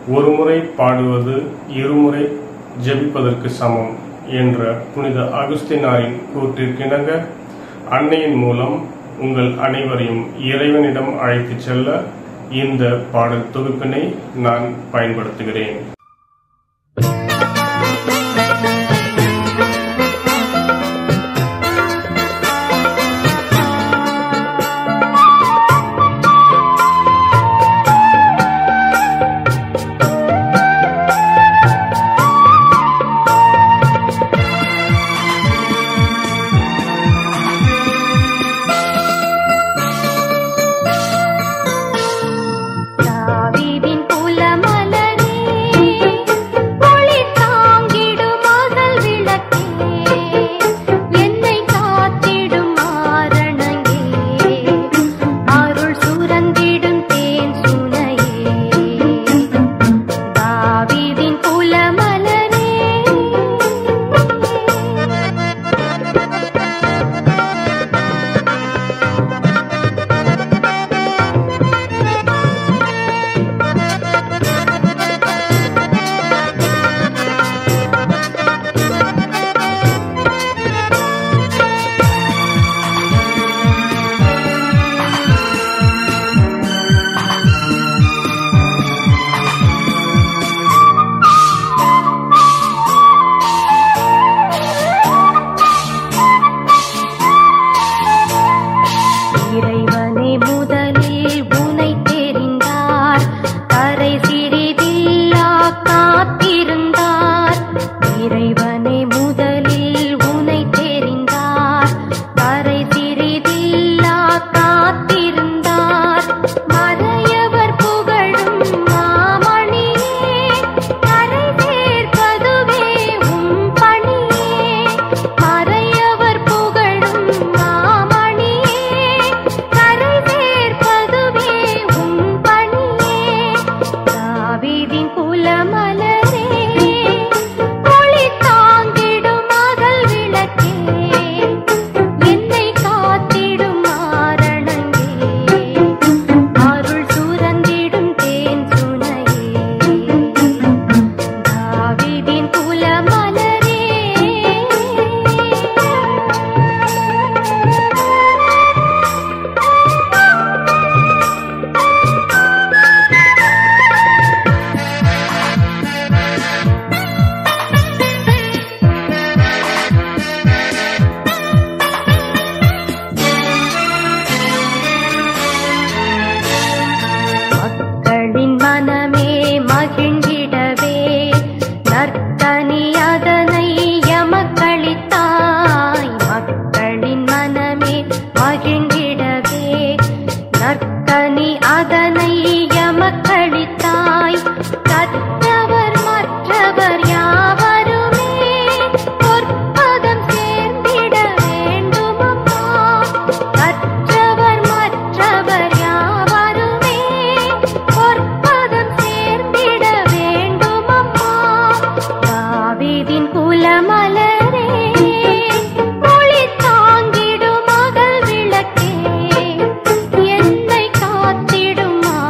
ஒருமுறை பாடுவது இருமுறை ஜெபிப்பதற்கு சமம் என்ற புனித அகுஸ்தினாரின் கூற்றிற்கிணங்க அன்னையின் மூலம் உங்கள் அனைவரையும் இறைவனிடம் அழைத்துச் செல்ல இந்த பாடல் தொகுப்பினை நான் பயன்படுத்துகிறேன் தாவீதின் குலமலரே, ஒளி தாங்கிடும் அகல் விளக்கே, என்னை காத்திடும் ஆரணங்கே, அருள் சுரந்திடும் தேன் சுனையே. தாவீதின் குலமலரே, இறைவனே முதலில் உனை தெரிந்தார் கரை சிறிதில்லா காத்திருந்தார் இறைவனே முதலில் உனை தெரிந்தார் கரை சிறிதில்லா காத்திருந்தார் மறையவர் புகழும் மாமணியே கரை சேர்ப்பதுவே உம் பணியே மறையவர் புகழும் மாமணியே கரை சேர்ப்பதுவே உம் பணியே தாவீதின் குலமலரே ஒளி தாங்கிடும் அகல் விளக்கே என்னை காத்திடும் ஆரணங்கே அருள் சுரந்திடும் தேன் சுனையே தாவீதின் குலமலரே மக்களின் மனமே மகிழ்ந்திடவே நற்கனி அதனை எமக்களித்தாய் மக்களின் மனமே மகிழ்ந்திடவே நற்கனி அதனை எமக்களித்தாய் கற்றவர் மற்றவர் யாவருமே பொற்பதம் சேர்ந்திட வேண்டுமம்மா கற்றவர் மற்றவர் யாவருமே பொற்பதம் சேர்ந்திட வேண்டுமம்மா தாவீதின் குலமலரே ஒளி தாங்கிடும் அகல் விளக்கே என்னை காத்திடும்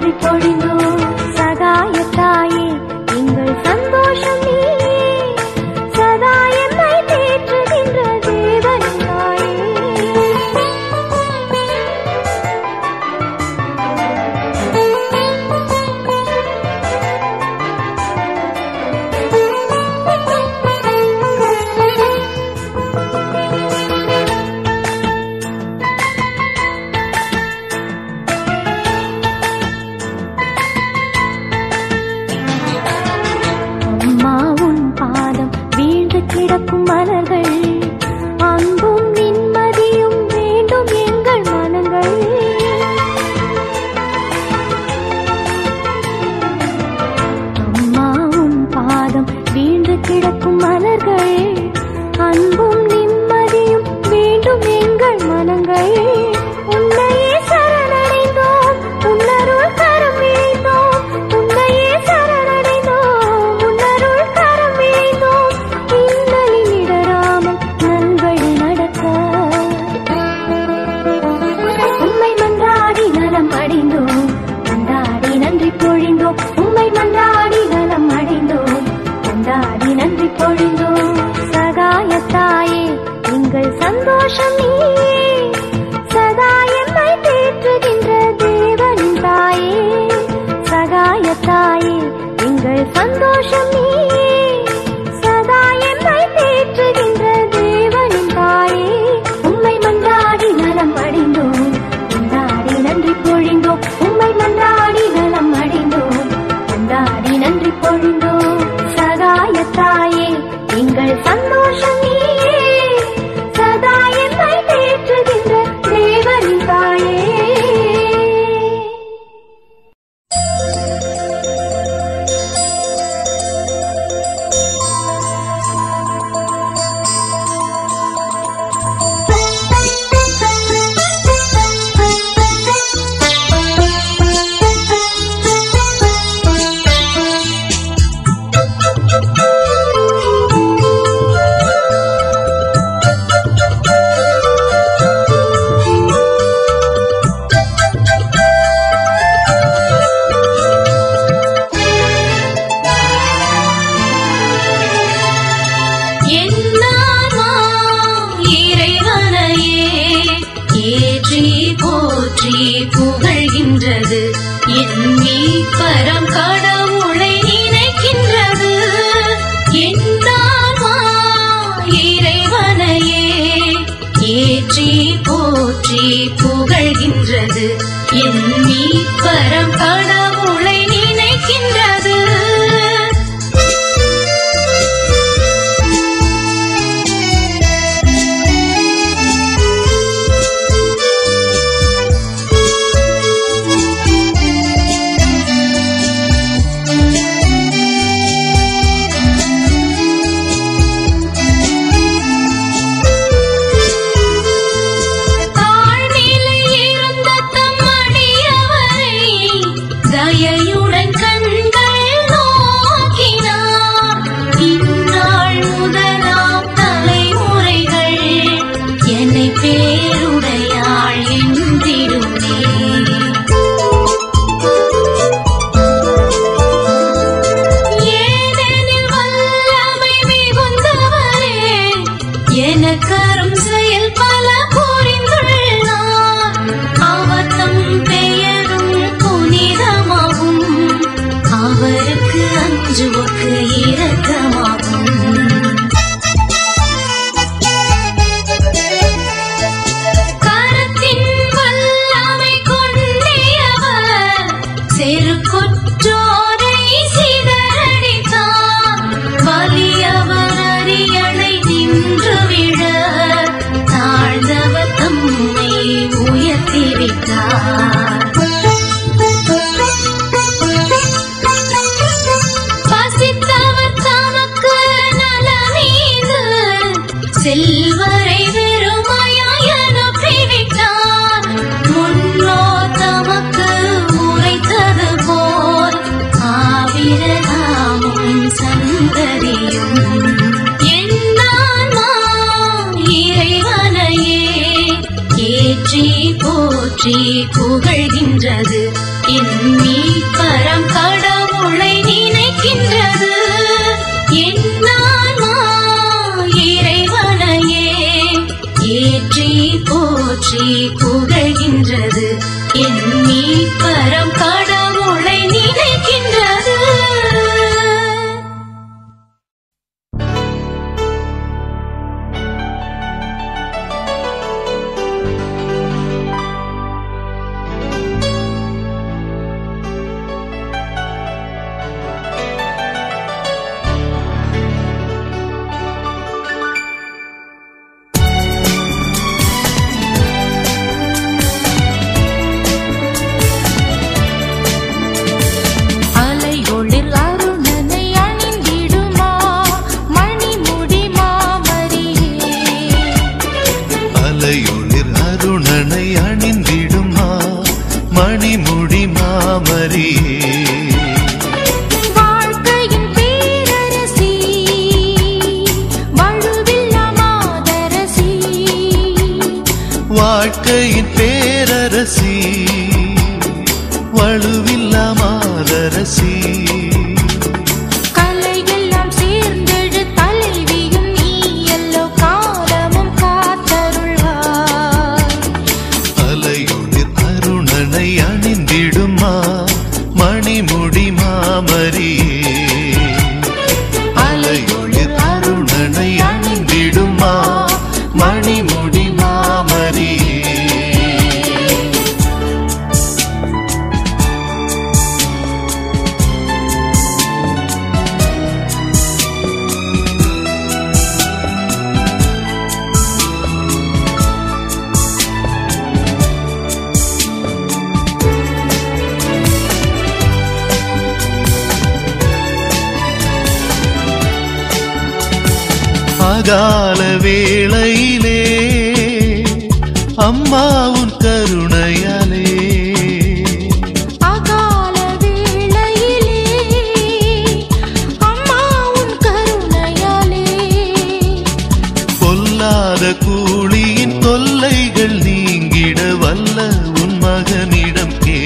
நன்றி பொழிந்தோம் சகாய தாயே எங்கள் சந்தோஷம் நீயே சதா எம்மை தேற்றுகின்ற தேவன் தாயே அம்மா உன் பாதம் வீழ்ந்து கிடக்கும் மலர்கள் அன்பும் நிம்மதியும் வேண்டும் எங்கள் மனங்கள் அம்மா உன் பாதம் வீழ்ந்து கிடக்கும் மலர்கள் அன்பும் நிம்மதியும் வேண்டும் எங்கள் மனங்கள் உன்னையே சரணடைந்தோம் உன்னருள் கரம் இழைந்தோம் உன்னையே சரணடைந்தோம் உன்னருள் கரம் இழைந்தோம் இன்னலில் இடராமல் நல்வழி நடக்க உம்மை மன்றாடி நலம் அடைந்தோம் கொண்டாடி நன்றி பொழிந்தோம் உம்மை மன்றாடி நலம் அடைந்தோம் கொண்டாடி நன்றி பொழிந்தோம் சகாய தாயே எங்கள் சந்தோஷம் நீயே சதா எம்மை தேற்றுகின்ற தேவன் தாயே சகாய தாயே எங்கள் சந்தோஷம் நீயே சதா எம்மை தேற்றுகின்ற தேவனின் தாயே உம்மை மன்றாடி நலம் அடைந்தோம் கொண்டாடி நன்றி பொழிந்தோம் உம்மை மன்றாடி நலம் அடைந்தோம் கொண்டாடி நன்றி பொழிந்தோம் சகாய தாயே எங்கள் சந்தோஷம் நீயே சதா எம்மை தேற்றுகின்ற தேவனின் தாயே என்னாமா இறைவனையே ஏற்றி போற்றி புகழ்கின்றது என் மீட்பரம் கடவுளை நினைக்கின்றது என்னாமா இறைவனையே ஏற்றி போற்றி புகழ்கின்றது என் மீட்பரம் கடவுளை நினைக்கின்றது தாழ்நிலை இருந்த தம் அடியவரை தயையுடன் கண்கள் போற்றி புகழ்கின்றது என் மீட்பரம் கடவுளை நினைக்கின்றது அலையொளிர் அருணனை அணிந்திடுமா மணிமுடி மாமரியே அலையொளிர் அருணனை அணிந்திடுமா மணிமுடி மாமரியே வாழ்க்கையின் பேரரசி வழுவில்லா மாதரசி வாழ்க்கையின் பேரரசி வலுவில்லா மாதரசி கலையெல்லாம் சேர்ந்தெழு தலைவியும் நீ எல்லோ காலமும் காத்தருள்வாய் அலையொளிர் அருணனை அணிந்திடுமா மணிமுடி மாமரியே அலையொளிர் அருணனை அணிந்திடுமா மணிமுடி மாமரியே அகால வேளையிலே அம்மா உன் கருணையாலே அகால வேளையிலே அம்மா உன் கருணையாலே பொல்லாத கூலியின் தொல்லைகள் நீங்கிட வல்ல உன் மகனிடம் கே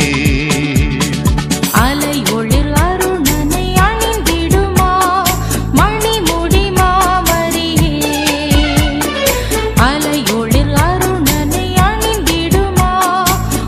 அலை ஒளிர் அருணனை அணிந்திடுமா மணிமுடி மாமரியே அலை ஒளிர் அருணனை அணிந்திடுமா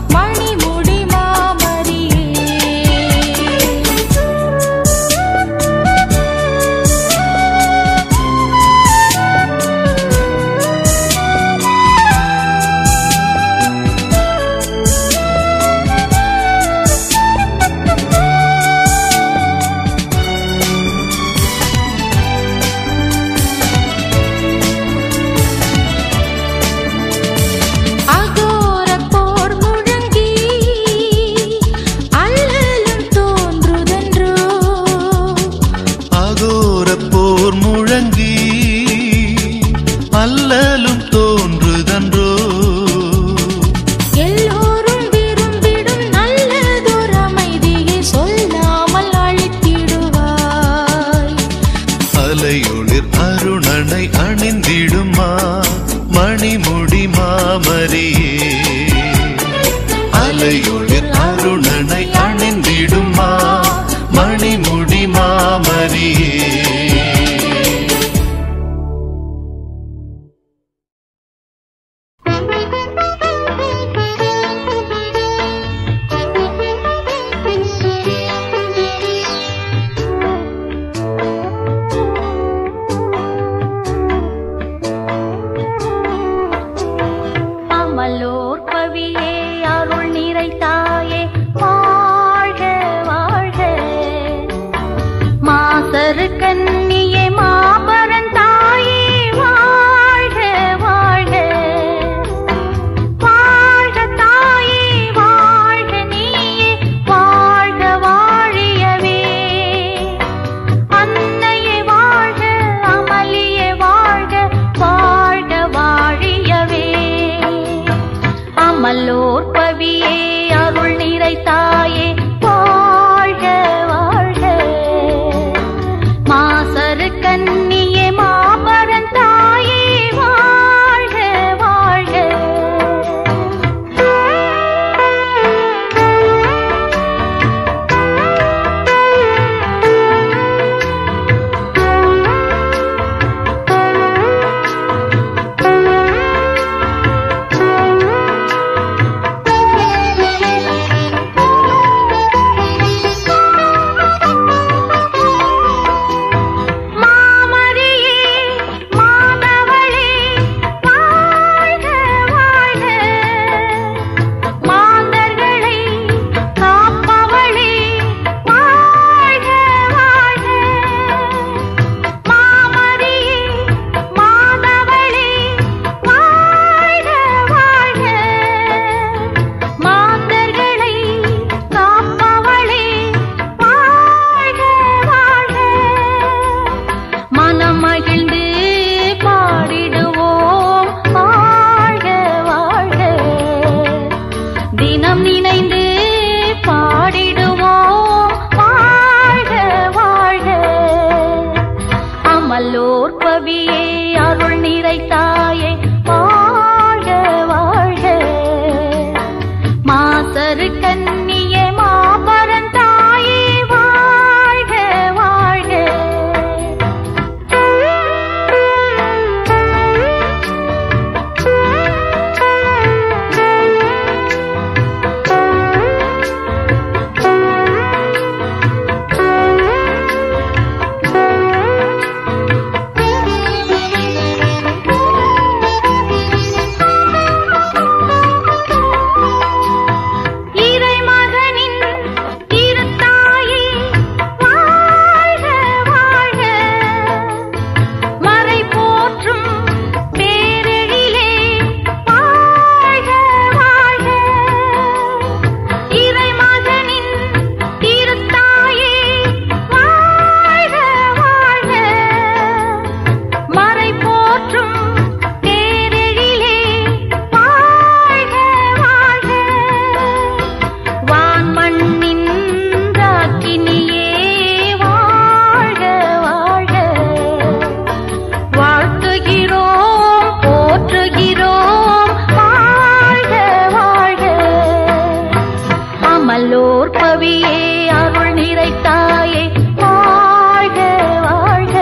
அம்மல்லோர் பவியே அருள் நிறைத்தாயே வாழ்க வாழ்க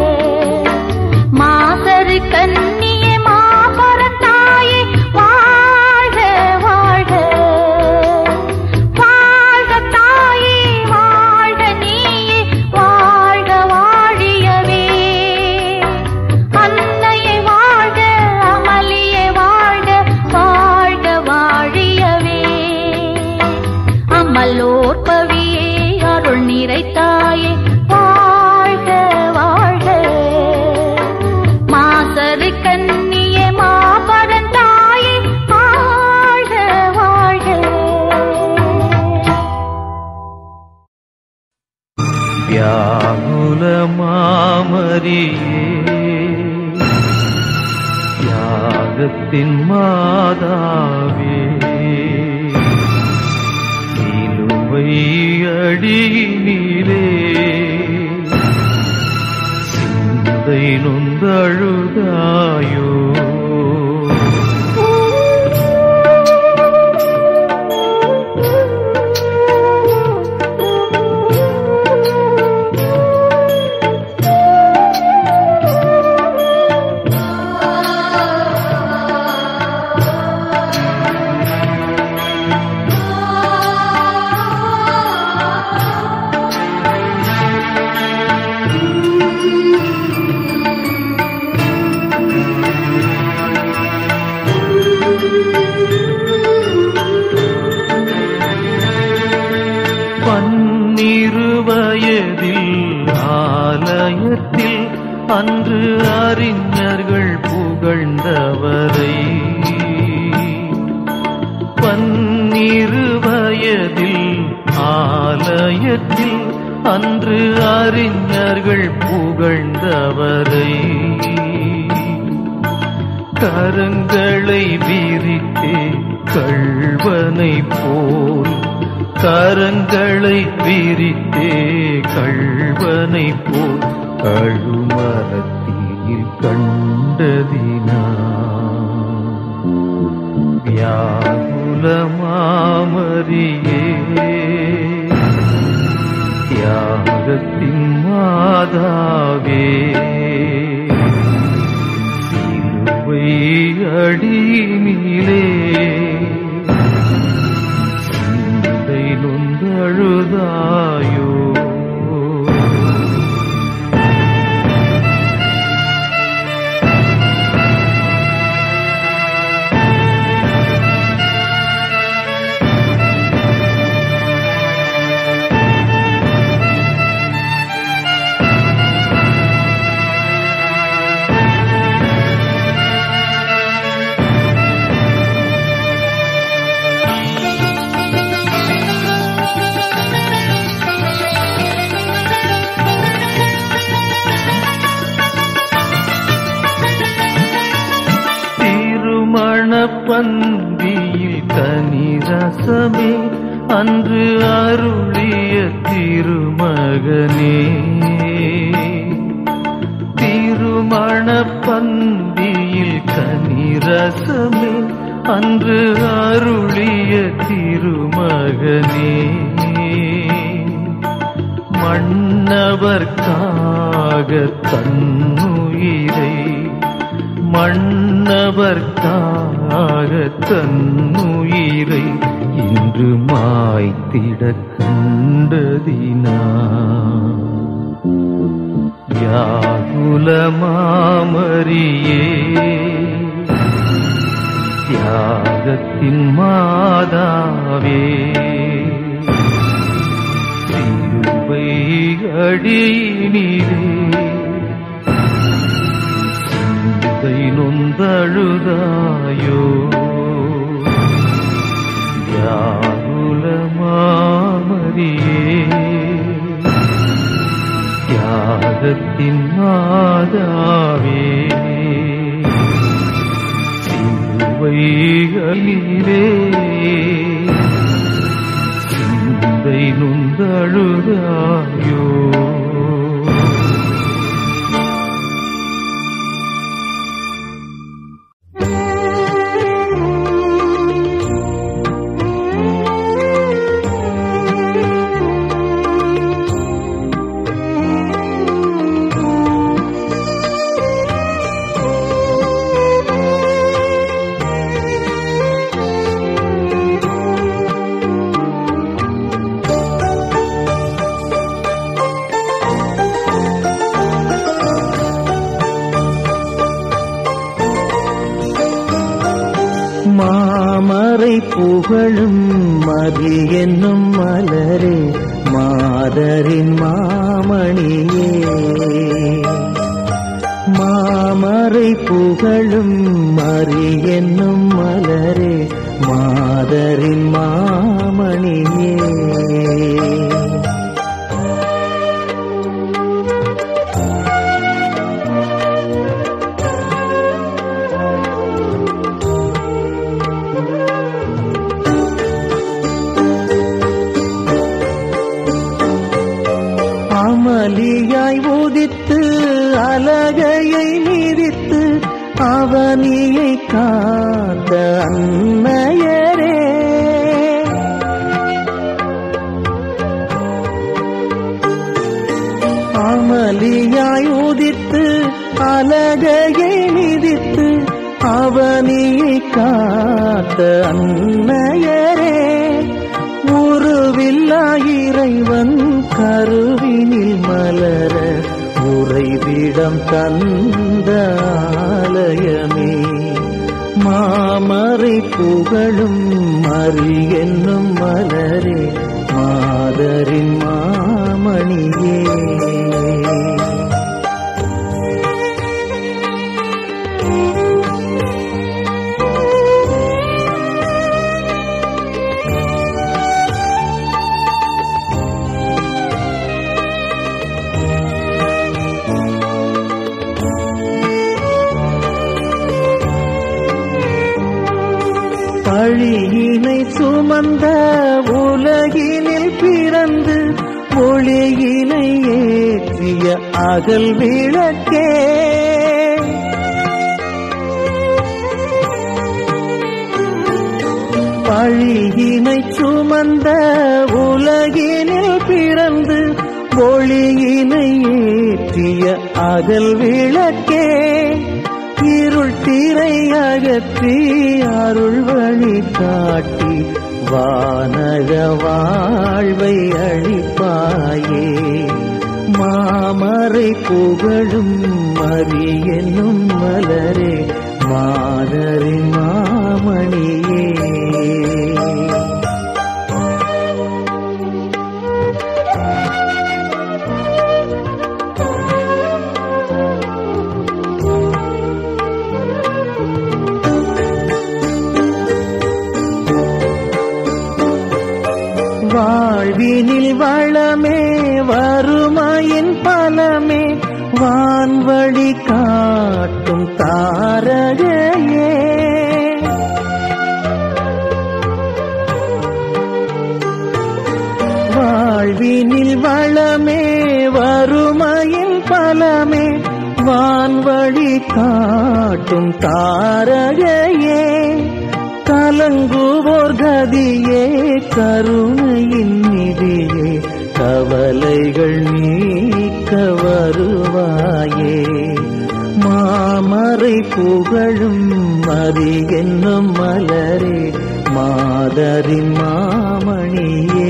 மாசரு கண்ணியே மாபரத்தாயே வாழ்க வாழ்க வாழ்க தாயே வாழ்க நீயே வாழ்க வாழியவே அன்னையே வாழ்க அமளியே வாழ்க வாழ்க வாழியவே அம்மல்லோர் பவியே அருள் நிறைத்தாயே வாழ்க வாழ்க மாசரு கண்ணியே மாபரந்தாயே வாழ்க வாழ்க வியாகுல மாமரியே தியாகத்தின் மாதாவே நிலுவை அடியினிலே சிந்தை நொந்தழுதாயோ பன்னிரு வயதில் ஆலயத்தில் அன்று அறிஞர்கள் புகழ்ந்தவரை பன்னிரு வயதில் ஆலயத்தில் அன்று அறிஞர்கள் புகழ்ந்தவரை கரங்களை விரித்தே கள்வனை போல் கரங்களை விரித்தே கள்வனை போல் கழுமரத்தில் கண்டதினா வியாகுல மாமரியே தியாகத்தின் மாதாவே சிலுவை அடியினிலே சிந்தை நொந்தழுதாயோ திருமண பந்தியில் கனிரசமே அன்று அருளிய திருமகனே திருமண பந்தியில் கனிரசமே அன்று அருளிய திருமகனே மன்னவர்க்காக தன்னுயிரை மன்னவர்க்காக தன்னுயிரை இன்று மாய்த்திட கண்டதினா வியாகுல மாமரியே தியாகத்தின் மாதாவே சிலுவை அடியினிலே சிந்தை நொந்தழுதாயோ யாகுல மாமரியே தியாகத்தின் மாதாவே சிலுவைகளிலே சிந்தை நொந்தழுதாயோ Thank you. புகழும் மதி என்னும் மலரே மாதரின் மாமணியே மாமரை புகழும் மறி என்னும் மலரே மாதரின் மாமணியே அமளியாய் உதித்து அலகையை மிதித்து அவனியை காத்த அன்னையரே அமளியாய் உதித்து அலகையை மிதித்து அவனியை காத்த அன்னையரே உருவில்லா இறைவன் கருவினில் மலர உறைவிடம் தந்த ஆலயமே மாமரை புகழும் மறி என்னும் மலரே மாதரின் மாமணியே பழியினை சுமந்த உலகினில் பிறந்து ஒளியினை ஏற்றிய அகல் விளக்கே பழியினை சுமந்த உலகினில் பிறந்து ஒளியினை ஏற்றிய அகல் விளக்கே இருள் திரை அகற்றி அருள் வழி காட்டி வானக வாழ்வை அழிப்பாயே மாமரை புகழும் மறி என்னும் மலரே மாதரின் மாமணியே வாழ்வினில் வளமே வறுமையின் பலமே வான்வழி காட்டும் தாரகையே வாழ்வினில் வளமே வறுமையின் பலமே வான்வழி காட்டும் தாரகையே கலங்குவோர் கதியே கருணையின் நிதியே கவலைகள் நீக்க வருவாயே மாமரை புகழும் மதி என்னும் மலரே மாதரின் மாமணியே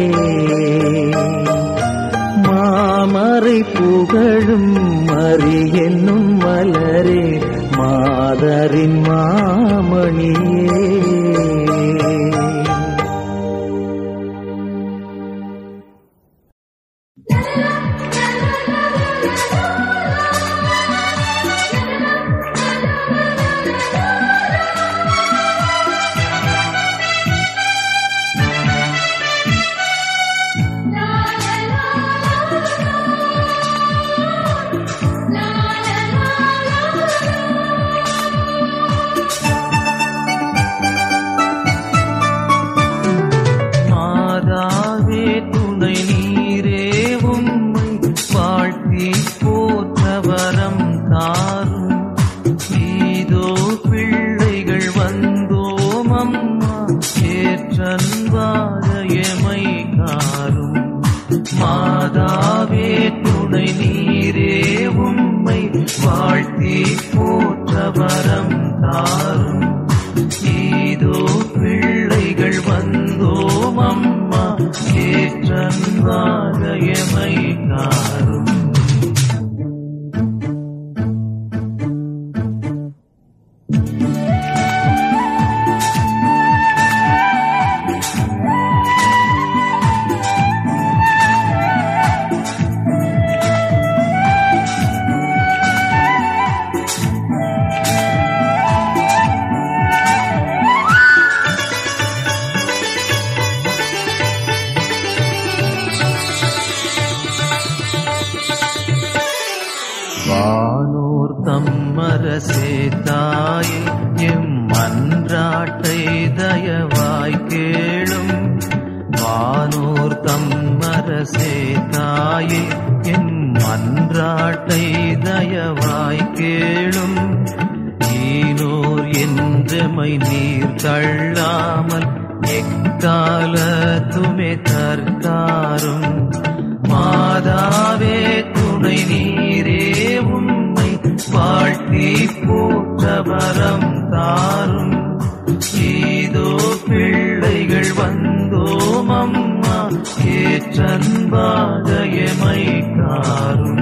மாமரை புகழும் மறி என்னும் மலரே மாதரின் மாமணியே மாதாவே துணை நீரே உம்மை வாழ்த்தி போற்றவரம் தாரும் இதோ பிள்ளைகள் வந்தோம் அம்மா ஏற்றன்பாக எமை காரும் மாதாவே துணை நீரே உம்மை வாழ்த்தி போற்றவரம் தாரும் இதோ பிள்ளைகள் வந்தோம் அம்மா ஏற்றன்பாக எமை காரும் அரசே தாயே எம் மன்றாட்டை தயவாய் கேளும் வானோர் தம் அரசே தாயே எம் மன்றாட்டை தயவாய் கேளும் ஈனோர் என்றமை நீர் தள்ளாமல் எக்காலத்துமே தற்காரும் மாதாவே துணை நீரே உம்மை வாழ்த்தி போற்ற வரம் தாரும் ஏதோ பிள்ளைகள் வந்தோம் அம்மா ஏற்றன்பாக எமை காரும்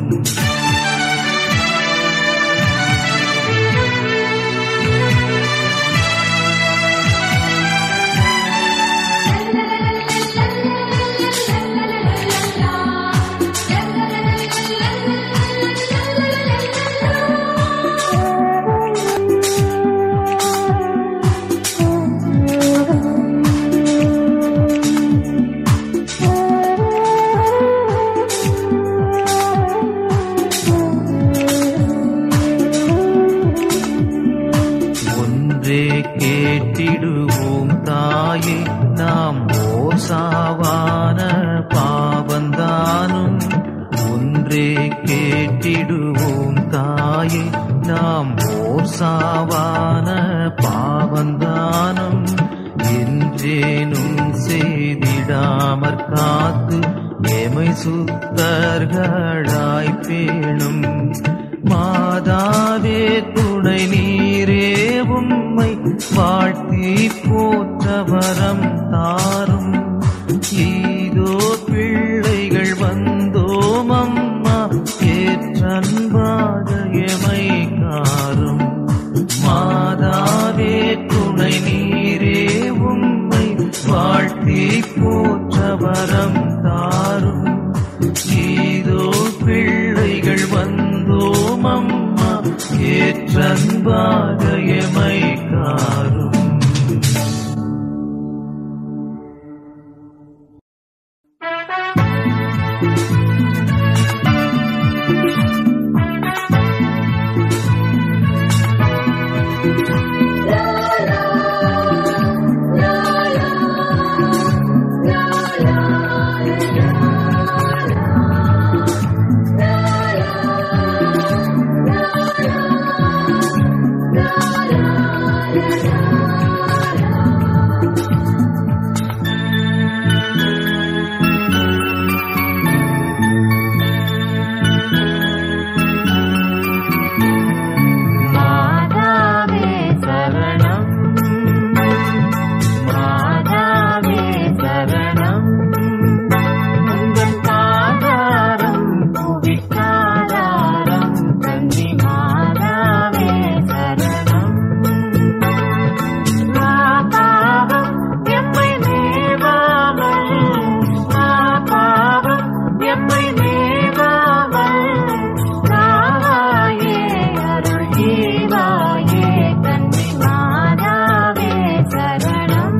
ஒன்றே கேட்டிடுவோம் தாயே நாம் ஓசாவான பாவந்தானும் ஒன்றே கேட்டிடுவோம் தாயே நாம் ஓசாவான பாவந்தானும் என்றேனும் செய்திடாமற் காத்து எமை சுத்தர்களாய் பேணும் மாதாவே துணை நீரே உம்மை வாழ்த்தி போற்ற வரம் தாரும் ஈதோ பிள்ளைகள் வந்தோம் அம்மா ஏற்றன்பாக எமை காரும் மாதாவே துணை நீரே உம்மை வாழ்த்தி போற்ற வரம் தாரும் ஈதோ பிள்ளைகள் வந்தோம் அம்மா ஏற்றன்பாக எமை காரும் மாதாவே சரணம் மாதாவே சரணம் உங்கள் பாதாரம் புவிக்காதாரம் கன்னி மாதாவே சரணம் பாவம் எம்மை மேவாமல் பாவம் எம்மை மேவாமல் காவாயே அருள் ஜீவாயே கன்னி மாதாவே சரணம்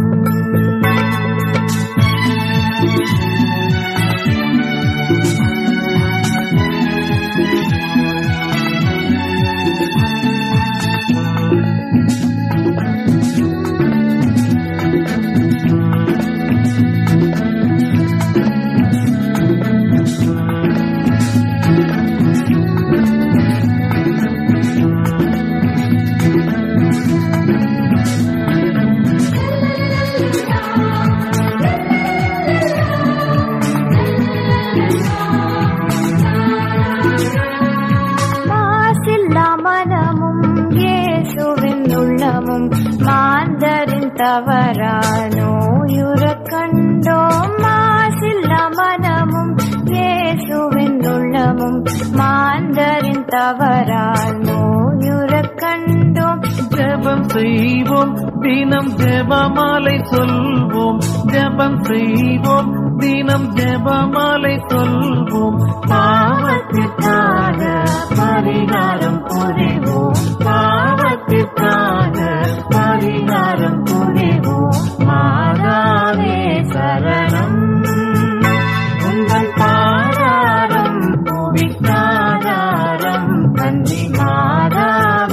மாசில்லா மனமும் இயேசுவின் உள்ளமும் மாந்தரின் தவறானோயுற கண்டோம் மாசில்லா மனமும் இயேசுவின் உள்ளமும் மாந்தரின் தவறானோயுற கண்டோம் ஜெபம் செய்வோம் தினம் ஜெபமாலை சொல்வோம் ஜெபம் செய்வோம் தினம் ஜெபமாலை சொல்வோம் பாவத்திற்காக பரிகாரம் புரிவோம் பாவத்திற்காக பரிகாரம் புரிவோம் மாதாவே சரணம் உங்கள் பாதாரம் புவிக்காதாரம் கன்னி மாதாவே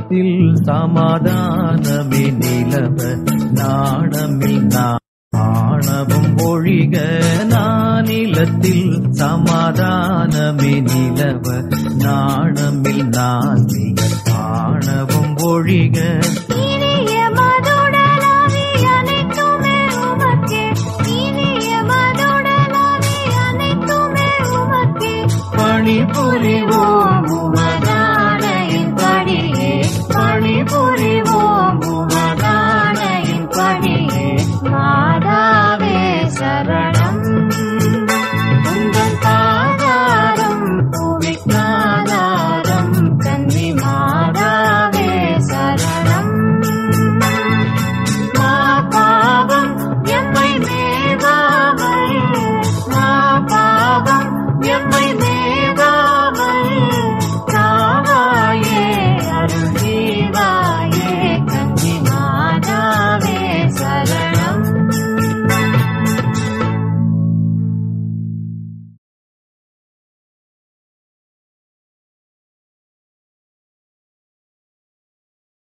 நானிலத்தில் சமாதானமே நிலவ நாணமில் நான் ஆணவம் ஒழிக நானிலத்தில் சமாதானமே நிலவ நாணமில் நான் ஆணவம் ஒழிக